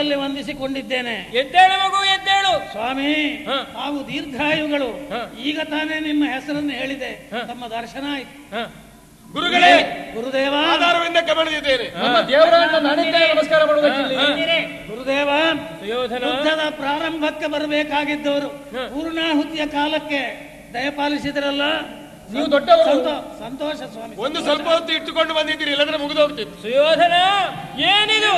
ಪಾದಗಳಲ್ಲಿ ವಂದಿಸಿಕೊಂಡಿದ್ದೇನೆ ಎದ್ದೇಳು ಮಗು ಎದ್ದೇಳು ಸ್ವಾಮಿ ಹ. ತಾವು ದೀರ್ಘಾಯುಗಳು ಹ. ಈಗ ತಾನೇ ನಿಮ್ಮ ಹೆಸರನ್ನು ಹೇಳಿದೆ ಹ. ತಮ್ಮ ದರ್ಶನ ಆಯ್ತು ಹ. ಗುರುಗಳೇ ಗುರುದೇವ ಆಧಾರವಿಂದ ಕಮಳಿದ್ದೇನೆ ನಮ್ಮ ದೇವರನ್ನ ನಾನಿದ್ದೇ ನಮಸ್ಕಾರ ಮಾಡುವುದಕ್ಕಿಲ್ಲಿ ಗುರುದೇವ ಸುಯೋಧನ ಯುದ್ಧದ ಪ್ರಾರಂಭಕ್ಕೆ ಬರಬೇಕಾಗಿದ್ದವರು ಹ. ಪೂರ್ಣಾಹುತಿಯ ಕಾಲಕ್ಕೆ ದಯಪಾಲಿಸಿದ್ರಲ್ಲ ನೀವು ದೊಡ್ಡವರು ಸಂತೋ- ಸಂತೋಷ ಸ್ವಾಮಿ ಒಂದು ಸ್ವಲ್ಪ ಹೊತ್ತು ಇಟ್ಟುಕೊಂಡು ಬಂದಿದ್ದೀರಿ ಇಲ್ಲದ್ರೆ ಮುಗಿದು ಹೋಗ್ತಿತ್ತು ಸುಯೋಧನ ಏನಿದು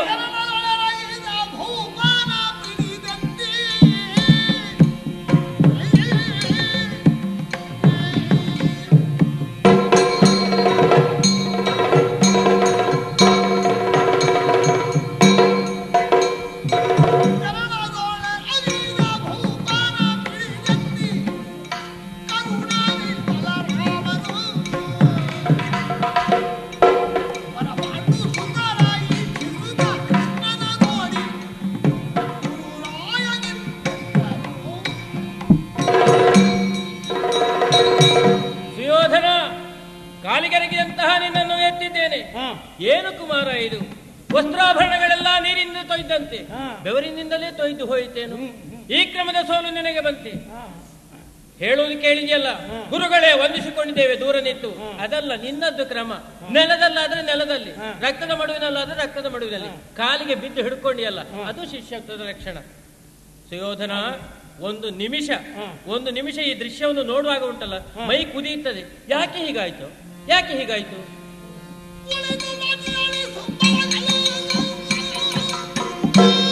ಸುಯೋಧನ ಕಾಲಿಗೆರಗಿದಂತಹ ನಿನ್ನನ್ನು ಎತ್ತಿದ್ದೇನೆ ಹ. ಏನು ಕುಮಾರ ಇದು ವಸ್ತ್ರಾಭರಣಗಳೆಲ್ಲ ನೀರಿನಿಂದ ತೊಯ್ದಂತೆ ಹಾ. ಬೆವರಿನಿಂದಲೇ ತೊಯ್ದು ಹೋಯಿತೇನು ಈ ಕ್ರಮದ ಸೋಲು ನಿನಗೆ ಬಂತೆ ಹ. ಹೇಳುವುದು ಕೇಳಿದೆಯಲ್ಲ ಹಾ. ಗುರುಗಳೇ ವಂದಿಸಿಕೊಂಡಿದ್ದೇವೆ ದೂರ ನಿಂತು ಅದಲ್ಲ ನಿನ್ನದ್ದು ಕ್ರಮ ನೆಲದಲ್ಲಾದ್ರೆ ನೆಲದಲ್ಲಿ ಹಾ. ರಕ್ತದ ಮಡುವಿನಲ್ಲಾದ್ರೆ ರಕ್ತದ ಮಡುವಿನಲ್ಲಿ ಕಾಲಿಗೆ ಬಿದ್ದು ಹಿಡ್ಕೊಂಡಿಯಲ್ಲ ಅದು ಶಿಷ್ಯತ್ವದ ಲಕ್ಷಣ ಸುಯೋಧನ ಒಂದು ನಿಮಿಷ ಹಾ. ಒಂದು ನಿಮಿಷ ಈ ದೃಶ್ಯವನ್ನು ನೋಡುವಾಗ ಉಂಟಲ್ಲ ಮೈ ಕುದಿಯುತ್ತದೆ ಯಾಕೆ ಹೀಗಾಯ್ತು ಯಾಕೆ ಹೀಗಾಯ್ತು Thank you.